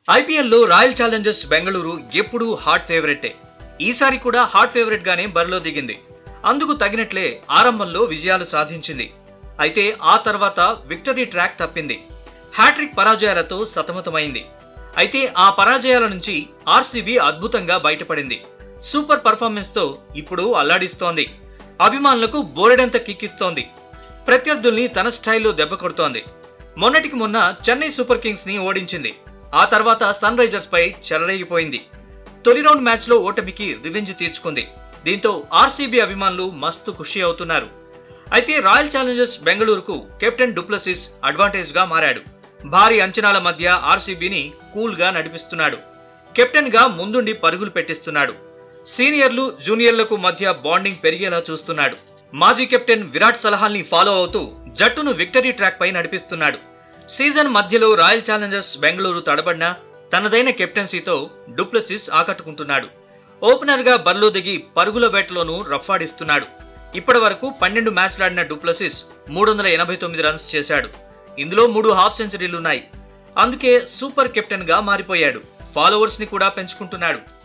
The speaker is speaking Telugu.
ఐపీఎల్లో రాయల్ ఛాలెంజర్స్ బెంగళూరు ఎప్పుడూ హాట్ ఫేవరెటే ఈసారి కూడా హాట్ ఫేవరెట్ గానే బరిలో దిగింది అందుకు తగినట్లే ఆరంభంలో విజయాలు సాధించింది అయితే ఆ తర్వాత విక్టరీ ట్రాక్ తప్పింది హ్యాట్రిక్ పరాజయాలతో సతమతమైంది అయితే ఆ పరాజయాల నుంచి ఆర్సీబీ అద్భుతంగా బయటపడింది సూపర్ పర్ఫార్మెన్స్ తో ఇప్పుడు అల్లాడిస్తోంది అభిమానులకు బోరెడంత కిక్కిస్తోంది ప్రత్యర్థుల్ని తన స్టైల్లో దెబ్బ కొడుతోంది మొన్నటికి మొన్న చెన్నై సూపర్ కింగ్స్ ని ఓడించింది ఆ తర్వాత సన్ రైజర్స్ పై చెలరేగిపోయింది తొలి రౌండ్ మ్యాచ్ లో ఓటమికి రివెంజ్ తీర్చుకుంది దీంతో ఆర్సీబీ అభిమానులు మస్తు ఖుషి అవుతున్నారు అయితే రాయల్ ఛాలెంజర్స్ బెంగళూరుకు కెప్టెన్ డుప్లసిస్ అడ్వాంటేజ్ గా మారాడు భారీ అంచనాల మధ్య ఆర్సీబీని కూల్ గా నడిపిస్తున్నాడు కెప్టెన్ గా ముందుండి పరుగులు పెట్టిస్తున్నాడు సీనియర్లు జూనియర్లకు మధ్య బాండింగ్ పెరిగేలా చూస్తున్నాడు మాజీ కెప్టెన్ విరాట్ సలహాల్ని ఫాలో అవుతూ జట్టును విక్టరీ ట్రాక్ పై నడిపిస్తున్నాడు సీజన్ మధ్యలో రాయల్ ఛాలెంజర్స్ బెంగళూరు తడబడినా తనదైన కెప్టెన్సీతో డుప్లసిస్ ఆకట్టుకుంటున్నాడు ఓపెనర్ గా బరిలో దిగి పరుగుల వేటలోనూ రఫ్ఫాడిస్తున్నాడు ఇప్పటి వరకు పన్నెండు మ్యాచ్లాడిన డుప్లసిస్ మూడు వందల ఎనభై తొమ్మిది రన్స్ చేశాడు ఇందులో మూడు హాఫ్ సెంచరీలున్నాయి అందుకే సూపర్ కెప్టెన్ గా మారిపోయాడు ఫాలోవర్స్ ని కూడా పెంచుకుంటున్నాడు